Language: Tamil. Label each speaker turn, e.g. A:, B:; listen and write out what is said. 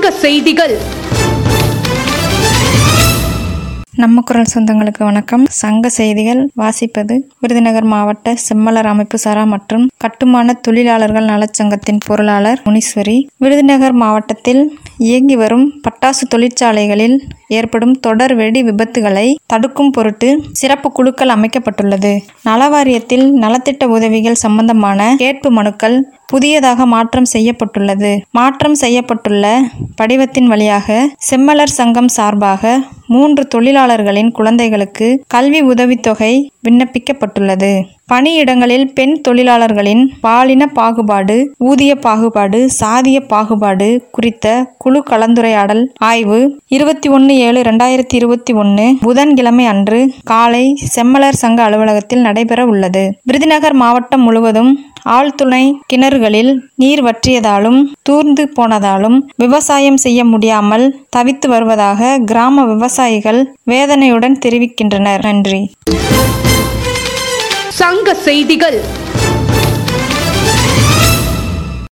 A: சங்க செய்திகள்
B: நம்ம குரல் சொந்தங்களுக்கு வணக்கம் சங்க செய்திகள் வாசிப்பது விருதுநகர் மாவட்ட செம்மலர் அமைப்பு சாரா மற்றும் கட்டுமான தொழிலாளர்கள் நலச்சங்கத்தின் பொருளாளர் முனீஸ்வரி விருதுநகர் மாவட்டத்தில் இயங்கி வரும் பட்டாசு தொழிற்சாலைகளில் ஏற்படும் தொடர் வெடி விபத்துகளை தடுக்கும் பொருட்டு சிறப்பு குழுக்கள் அமைக்கப்பட்டுள்ளது நலவாரியத்தில் நலத்திட்ட உதவிகள் சம்பந்தமான கேட்பு மனுக்கள் புதியதாக மாற்றம் செய்யப்பட்டுள்ளது மாற்றம் செய்யப்பட்டுள்ள படிவத்தின் வழியாக செம்மலர் சங்கம் சார்பாக மூன்று தொழிலாளர்களின் குழந்தைகளுக்கு கல்வி உதவித்தொகை விண்ணப்பிக்கப்பட்டுள்ளது பணியிடங்களில் பெண் தொழிலாளர்களின் பாலின பாகுபாடு ஊதிய பாகுபாடு சாதிய பாகுபாடு குறித்த குழு கலந்துரையாடல் ஆய்வு இருபத்தி ஒன்று ஏழு ரெண்டாயிரத்தி இருபத்தி ஒன்று புதன்கிழமை அன்று காலை செம்மலர் சங்க அலுவலகத்தில் நடைபெற உள்ளது விருதுநகர் மாவட்டம் முழுவதும் ஆழ்துணை கிணறுகளில் நீர் வற்றியதாலும் தூர்ந்து போனதாலும் விவசாயம் செய்ய முடியாமல் தவித்து வருவதாக கிராம விவசாயிகள் வேதனையுடன் தெரிவிக்கின்றனர் நன்றி
A: சங்க செய்திகள்